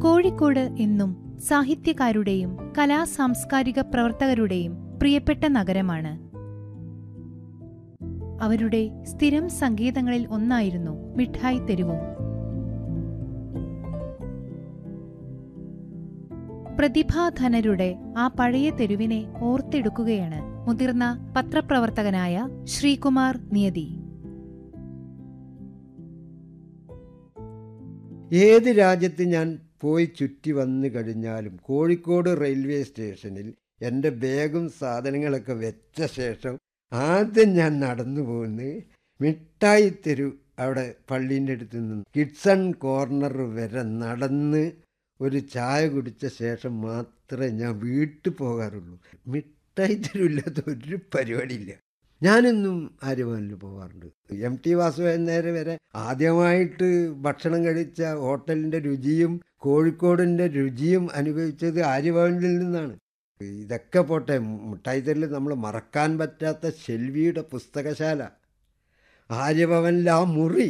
കോഴിക്കോട് എന്നും സാഹിത്യകാരുടെയും കലാസാംസ്കാരിക പ്രവർത്തകരുടെയും പ്രിയപ്പെട്ട നഗരമാണ് അവരുടെ സ്ഥിരം സംഗീതങ്ങളിൽ ഒന്നായിരുന്നു മിഠായി തെരുവും പ്രതിഭാധനരുടെ ആ പഴയ തെരുവിനെ ഓർത്തെടുക്കുകയാണ് മുതിർന്ന പത്രപ്രവർത്തകനായ ശ്രീകുമാർ നിയതി ഏത് രാജ്യത്ത് ഞാൻ പോയി ചുറ്റി വന്നു കഴിഞ്ഞാലും കോഴിക്കോട് റെയിൽവേ സ്റ്റേഷനിൽ എൻ്റെ ബാഗും സാധനങ്ങളൊക്കെ വെച്ച ശേഷം ആദ്യം ഞാൻ നടന്നു പോകുന്നത് മിഠായി തെരു അവിടെ പള്ളീൻ്റെ അടുത്ത് നിന്ന് കിഡ്സൺ കോർണർ വരെ നടന്ന് ഒരു ചായ കുടിച്ച ശേഷം മാത്രമേ ഞാൻ വീട്ടിൽ പോകാറുള്ളൂ മിഠായി തെരുവില്ലാത്ത ഒരു പരിപാടിയില്ല ഞാനെന്നും ആര്യഭവനിൽ പോകാറുണ്ട് എം ടി വാസുദേവൻ നേരെ വരെ ആദ്യമായിട്ട് ഭക്ഷണം കഴിച്ച ഹോട്ടലിൻ്റെ രുചിയും കോഴിക്കോടിൻ്റെ രുചിയും അനുഭവിച്ചത് ആര്യഭവനിൽ നിന്നാണ് ഇതൊക്കെ പോട്ടെ മുട്ടായിത്തരിൽ നമ്മൾ മറക്കാൻ പറ്റാത്ത ശെൽവിയുടെ പുസ്തകശാല ആര്യഭവനിലെ ആ മുറി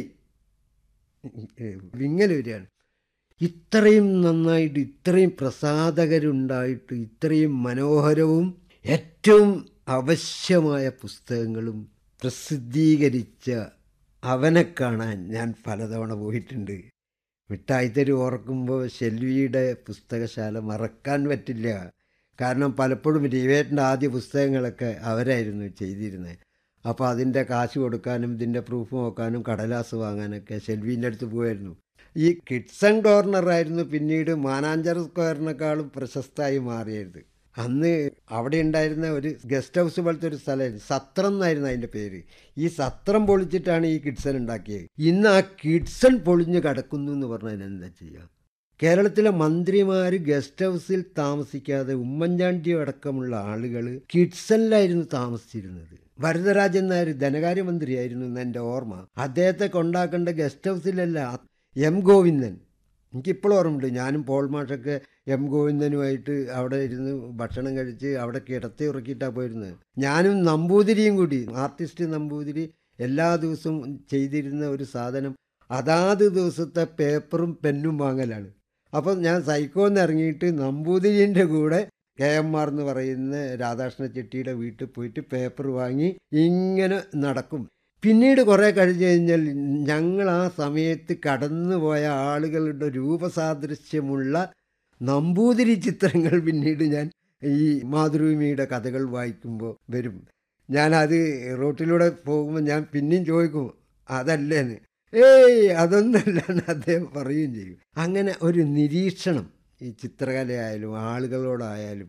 വിങ്ങൽ വരികയാണ് ഇത്രയും നന്നായിട്ട് ഇത്രയും പ്രസാദകരുണ്ടായിട്ട് ഇത്രയും മനോഹരവും ഏറ്റവും അവശ്യമായ പുസ്തകങ്ങളും പ്രസിദ്ധീകരിച്ച അവനെ കാണാൻ ഞാൻ പലതവണ പോയിട്ടുണ്ട് മിഠായിത്തരി ഓർക്കുമ്പോൾ ശെൽവിയുടെ പുസ്തകശാല മറക്കാൻ പറ്റില്ല കാരണം പലപ്പോഴും രവിയേട്ടൻ്റെ ആദ്യ പുസ്തകങ്ങളൊക്കെ അവരായിരുന്നു ചെയ്തിരുന്നത് അപ്പോൾ അതിൻ്റെ കാശ് കൊടുക്കാനും ഇതിൻ്റെ പ്രൂഫ് നോക്കാനും കടലാസ് വാങ്ങാനൊക്കെ ഷെൽവീൻ്റെ അടുത്ത് പോകുമായിരുന്നു ഈ കിഡ്സൺ കോർണറായിരുന്നു പിന്നീട് മാനാഞ്ചർ സ്ക്വയറിനേക്കാളും പ്രശസ്തമായി മാറിയത് അന്ന് അവിടെ ഉണ്ടായിരുന്ന ഒരു ഗസ്റ്റ് ഹൗസ് പോലത്തെ ഒരു സ്ഥലമായിരുന്നു സത്രം എന്നായിരുന്നു അതിൻ്റെ പേര് ഈ സത്രം പൊളിച്ചിട്ടാണ് ഈ കിഡ്സൺ ഉണ്ടാക്കിയത് ഇന്ന് ആ കിഡ്സൺ പൊളിഞ്ഞ് കിടക്കുന്നു എന്ന് പറഞ്ഞാൽ എന്താ ചെയ്യുക കേരളത്തിലെ മന്ത്രിമാർ ഗസ്റ്റ് ഹൗസിൽ താമസിക്കാതെ ഉമ്മൻചാണ്ടി അടക്കമുള്ള ആളുകൾ കിഡ്സണിലായിരുന്നു താമസിച്ചിരുന്നത് വരദരാജൻ നായർ ധനകാര്യമന്ത്രിയായിരുന്നു എന്ന് എൻ്റെ ഓർമ്മ അദ്ദേഹത്തെ കൊണ്ടാക്കേണ്ട ഗസ്റ്റ് ഹൗസിലല്ല എം ഗോവിന്ദൻ എനിക്കിപ്പോഴും ഓർമ്മയുണ്ട് ഞാനും പോൾ മാഷൊക്കെ എം ഗോവിന്ദനുമായിട്ട് അവിടെ ഇരുന്ന് ഭക്ഷണം കഴിച്ച് അവിടെ കിടത്തി ഉറക്കിയിട്ടാണ് പോയിരുന്നത് ഞാനും നമ്പൂതിരിയും കൂടി ആർട്ടിസ്റ്റ് നമ്പൂതിരി എല്ലാ ദിവസവും ചെയ്തിരുന്ന ഒരു സാധനം അതാത് ദിവസത്തെ പേപ്പറും പെന്നും വാങ്ങലാണ് അപ്പോൾ ഞാൻ സൈക്കോന്ന് ഇറങ്ങിയിട്ട് നമ്പൂതിരിൻ്റെ കൂടെ കെ എം ആർ എന്ന് പറയുന്ന രാധാകൃഷ്ണ ചെട്ടിയുടെ വീട്ടിൽ പോയിട്ട് പേപ്പർ വാങ്ങി ഇങ്ങനെ നടക്കും പിന്നീട് കുറേ കഴിഞ്ഞ് കഴിഞ്ഞാൽ ഞങ്ങൾ ആ സമയത്ത് കടന്നുപോയ ആളുകളുടെ രൂപസാദൃശ്യമുള്ള നമ്പൂതിരി ചിത്രങ്ങൾ പിന്നീട് ഞാൻ ഈ മാതൃഭൂമിയുടെ കഥകൾ വായിക്കുമ്പോൾ വരും ഞാനത് റോട്ടിലൂടെ പോകുമ്പോൾ ഞാൻ പിന്നെയും ചോദിക്കും അതല്ലേന്ന് ഏയ് അതൊന്നല്ല എന്ന് അദ്ദേഹം പറയുകയും ചെയ്യും അങ്ങനെ ഒരു നിരീക്ഷണം ഈ ചിത്രകലയായാലും ആളുകളോടായാലും